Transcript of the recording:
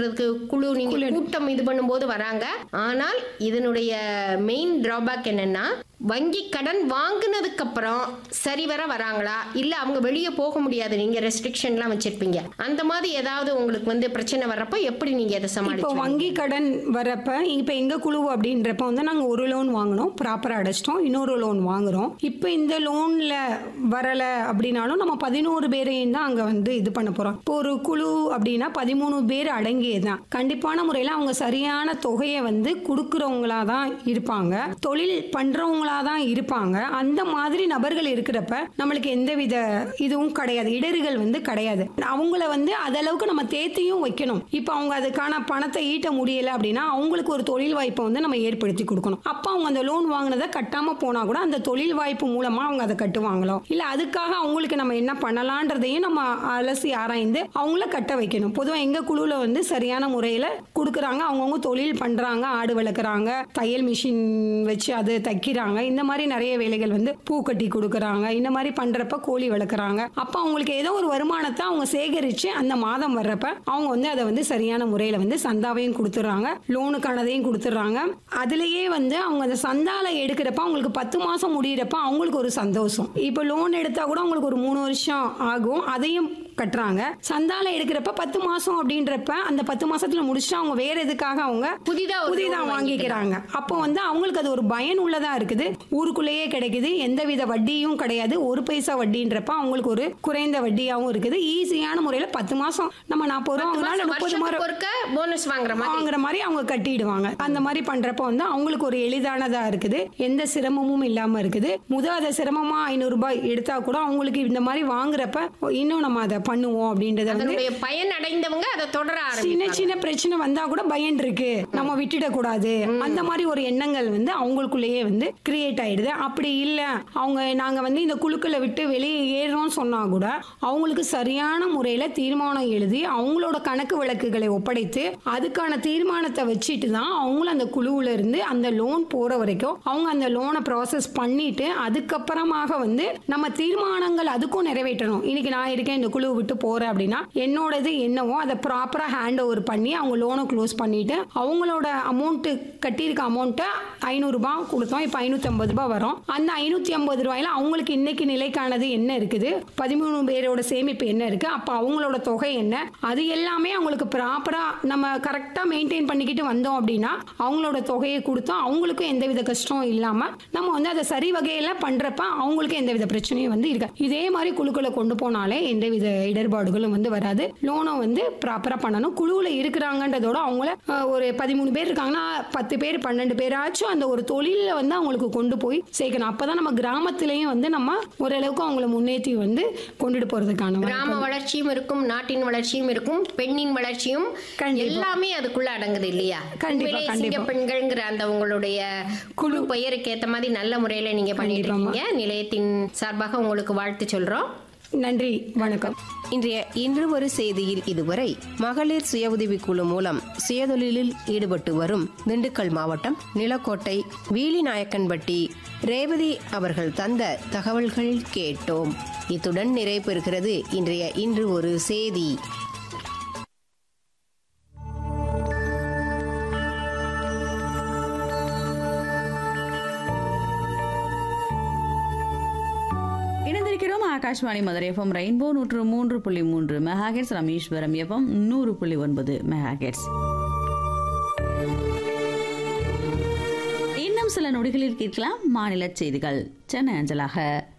பண்றதுக்கு குழு நீங்க கூட்டம் இது பண்ணும்போது வராங்க ஆனால் இதனுடைய மெயின் டிராபேக் என்னன்னா வங்கி கடன் வாங்குனதுக்கு அப்புறம் சரிவர வராங்களா இல்ல அவங்க வெளியே போக முடியாது நீங்க ரெஸ்ட்ரிக்ஷன்லாம் வச்சிருப்பீங்க அந்த மாதிரி ஏதாவது உங்களுக்கு வந்து பிரச்சனை வர்றப்ப எப்படி நீங்க அதை இப்போ சமாளிச்சு வங்கி கடன் வரப்ப இப்போ எங்க குழு அப்படின்றப்ப வந்து நாங்கள் ஒரு லோன் வாங்கினோம் ப்ராப்பராக அடைச்சிட்டோம் இன்னொரு லோன் வாங்குறோம் இப்போ இந்த லோன்ல வரல அப்படின்னாலும் நம்ம பதினோரு பேரையும் தான் அங்கே வந்து இது பண்ண போறோம் இப்போ ஒரு குழு அப்படின்னா பதிமூணு பேர் அடங்கியது தான் கண்டிப்பான முறையில் அவங்க சரியான தொகையை வந்து கொடுக்குறவங்களா தான் இருப்பாங்க தொழில் பண்றவங்களா தான் இருப்பாங்க அந்த மாதிரி நபர்கள் இருக்கிறப்ப நம்மளுக்கு எந்தவித இதுவும் கிடையாது இடர்கள் வந்து கிடையாது அவங்கள வந்து அதளவுக்கு நம்ம தேத்தியும் வைக்கணும் இப்போ அவங்க அதுக்கான பணத்தை ஈட்ட முடியல அப்படின்னா அவங்களுக்கு ஒரு தொழில் வாய்ப்பை வந்து நம்ம ஏற்படுத்தி கொடுக்கணும் அப்போ அவங்க அந்த லோன் வாங்கினதை கட்டாம போனா கூட அந்த தொழில் வாய்ப்பு மூலமா அவங்க அதை கட்டுவாங்களோ இல்ல அதுக்காக அவங்களுக்கு நம்ம என்ன பண்ணலான்றதையும் நம்ம அலசி ஆராய்ந்து அவங்கள கட்ட வைக்கணும் பொதுவாக எங்க குழுவில் வந்து சரியான முறையில் கொடுக்குறாங்க அவங்கவுங்க தொழில் பண்றாங்க ஆடு வளர்க்குறாங்க தையல் மிஷின் வச்சு அது தைக்கிறாங்க இந்த மாதிரி நிறைய வேலைகள் வந்து பூ கட்டி கொடுக்குறாங்க இந்த மாதிரி பண்றப்ப கோழி வளர்க்குறாங்க அப்போ அவங்களுக்கு ஏதோ ஒரு வருமானத்தை அவங்க சேகரிச்சு அந்த மாதம் வர்றப்ப அவங்க வந்து அதை வந்து சரியான முறையில் வந்து சந்தாவையும் கொடுத்துட்றாங்க லோனுக்கானதையும் கொடுத்துட்றாங்க அதுலயே வந்து அவங்க அந்த சந்தால எடுக்கிறப்ப அவங்களுக்கு பத்து மாசம் முடியிறப்ப அவங்களுக்கு ஒரு சந்தோஷம் இப்போ லோன் எடுத்தா கூட அவங்களுக்கு ஒரு மூணு வருஷம் ஆகும் அதையும் கட்டுறாங்க சந்தால எடுக்கிறப்ப பத்து மாசம் அப்படின்றப்ப அந்த பத்து மாசத்துல முடிச்சுட்டு அவங்க வேற எதுக்காக அவங்க புதிதா ஒரு புதிதா loan வாங்கிக்கிறாங்க அப்போ வந்து அவங்களுக்கு அது ஒரு பயன் உள்ளதா இருக்குது ஊருக்குள்ளேயே கிடைக்குது எந்தவித வட்டியும் கிடையாது ஒரு பைசா வட்டின்றப்ப அவங்களுக்கு ஒரு குறைந்த வட்டியாவும் இருக்குது ஈஸியான முறையில பத்து மாசம் நம்ம நாற்பது ரூபா வாங்கினாலும் முப்பது வருஷத்துக்கு மாதம் ஒருக்க போனஸ் வாங்குற மாதிரி வாங்குற மாதிரி அவங்க கட்டிடுவாங்க அந்த மாதிரி பண்றப்ப வந்து அவங்களுக்கு ஒரு எளிதானதா இருக்குது எந்த சிரமமும் இல்லாம இருக்குது முத அதை சிரமமா ஐநூறு ரூபாய் எடுத்தா கூட அவங்களுக்கு இந்த மாதிரி வாங்குறப்ப இன்னும் நம்ம அதை பண்ணுவோம் அப்படின்றத வந்து அதனுடைய பயன் அடைந்தவங்க அதை தொடர சின்ன ஆரம்பிப்பாங்க சின்ன பிரச்சனை வந்தா கூட பயன் இருக்கு நம்ம விட்டுடக் கூடாது அந்த மாதிரி ஒரு எண்ணங்கள் வந்து அவங்களுக்குள்ளேயே வந்து கிரியேட் ஆயிடுது அப்படி இல்ல அவங்க நாங்க வந்து இந்த குழுக்களை விட்டு வெளியே ஏறுறோம்னு சொன்னா கூட அவங்களுக்கு சரியான முறையில தீர்மானம் எழுதி அவங்களோட கணக்கு வழக்குகளை ஒப்படைத்து அதுக்கான தீர்மானத்தை வச்சுட்டு தான் அவங்களும் அந்த குழுவுல இருந்து அந்த லோன் போற வரைக்கும் அவங்க அந்த லோனை ப்ராசஸ் பண்ணிட்டு அதுக்கப்புறமாக வந்து நம்ம தீர்மானங்கள் அதுக்கும் நிறைவேற்றணும் இன்னைக்கு நான் இருக்கேன் இந்த குழு விட்டு போறேன் அப்படின்னா என்னோடது என்னவோ அதை ப்ராப்பரா ஹேண்ட் ஓவர் பண்ணி அவங்க லோனை க்ளோஸ் பண்ணிட்டு அவங்களோட அமௌண்ட் கட்டியிருக்க அமௌண்ட்டை ஐநூறுரூபா கொடுத்தோம் இப்போ ஐநூற்றி ஐம்பது ரூபாய் வரும் அந்த ஐநூற்றி ஐம்பது ரூபாயில அவங்களுக்கு இன்னைக்கு நிலைக்கானது என்ன இருக்குது பதிமூணு பேரோட சேமிப்பு என்ன இருக்கு அப்போ அவங்களோட தொகை என்ன அது எல்லாமே அவங்களுக்கு ப்ராப்பரா நம்ம கரெக்டாக மெயின்டைன் பண்ணிக்கிட்டு வந்தோம் அப்படின்னா அவங்களோட தொகையை கொடுத்தோம் அவங்களுக்கும் எந்தவித கஷ்டம் இல்லாம நம்ம வந்து அதை சரி வகையில பண்றப்ப அவங்களுக்கு எந்தவித பிரச்சனையும் வந்து இருக்காது இதே மாதிரி குழுக்களை கொண்டு போனாலே எந்தவித இடர்பாடுகளும் வந்து வராது லோனும் வந்து ப்ராப்பரா பண்ணணும் குழுவில் இருக்கிறாங்கன்றதோட அவங்கள அஹ், ஒரு பதிமூணு பேர் இருக்காங்கன்னா பத்து பேர் பன்னெண்டு பேராச்சும் அந்த ஒரு தொழில வந்து அவங்களுக்கு கொண்டு போய் சேர்க்கணும் அப்பதான் நம்ம கிராமத்திலையும் வந்து நம்ம ஓரளவுக்கு அவங்கள முன்னேற்றி வந்து கொண்டுட்டு போறதுக்கான வாய்ப்பு கிராம வளர்ச்சியும் இருக்கும் நாட்டின் வளர்ச்சியும் இருக்கும் பெண்ணின் வளர்ச்சியும் கண்டிப்பா. எல்லாமே அதுக்குள்ள அடங்குது இல்லையா கண்டிப்பா, உண்மையிலே கண்டிப்பா. சிங்க பெண்கள்ங்கிற அந்த உங்களுடைய குழு பெயருக்கு ஏத்த மாதிரி நல்ல முறையில நீங்க பண்ணிட்டு கண்டிப்பாம்மா. இருக்கீங்க நிலையத்தின் சார்பாக உங்களுக்கு வாழ்த்து சொல்றோம் நன்றி வணக்கம் இன்றைய இன்று ஒரு செய்தியில் இதுவரை மகளிர் சுய உதவிக் குழு மூலம் சுயதொழிலில் ஈடுபட்டு வரும் திண்டுக்கல் மாவட்டம் நிலக்கோட்டை வீலிநாயக்கன்பட்டி ரேவதி அவர்கள் தந்த தகவல்கள் கேட்டோம் இத்துடன் நிறைவு பெறுகிறது இன்றைய இன்று ஒரு செய்தி இணைந்திருக்கிறோம் ஆகாஷ்வாணி மதுரை எஃப்எம் ரெயின்போ நூற்று மூன்று புள்ளி மூன்று மெகாகெட்ஸ் ராமேஸ்வரம் எஃப்எம் நூறு புள்ளி ஒன்பது மெகாகெட்ஸ் இன்னும் சில நொடிகளில் கேட்கலாம் மாநில செய்திகள் சென்னை அஞ்சலாக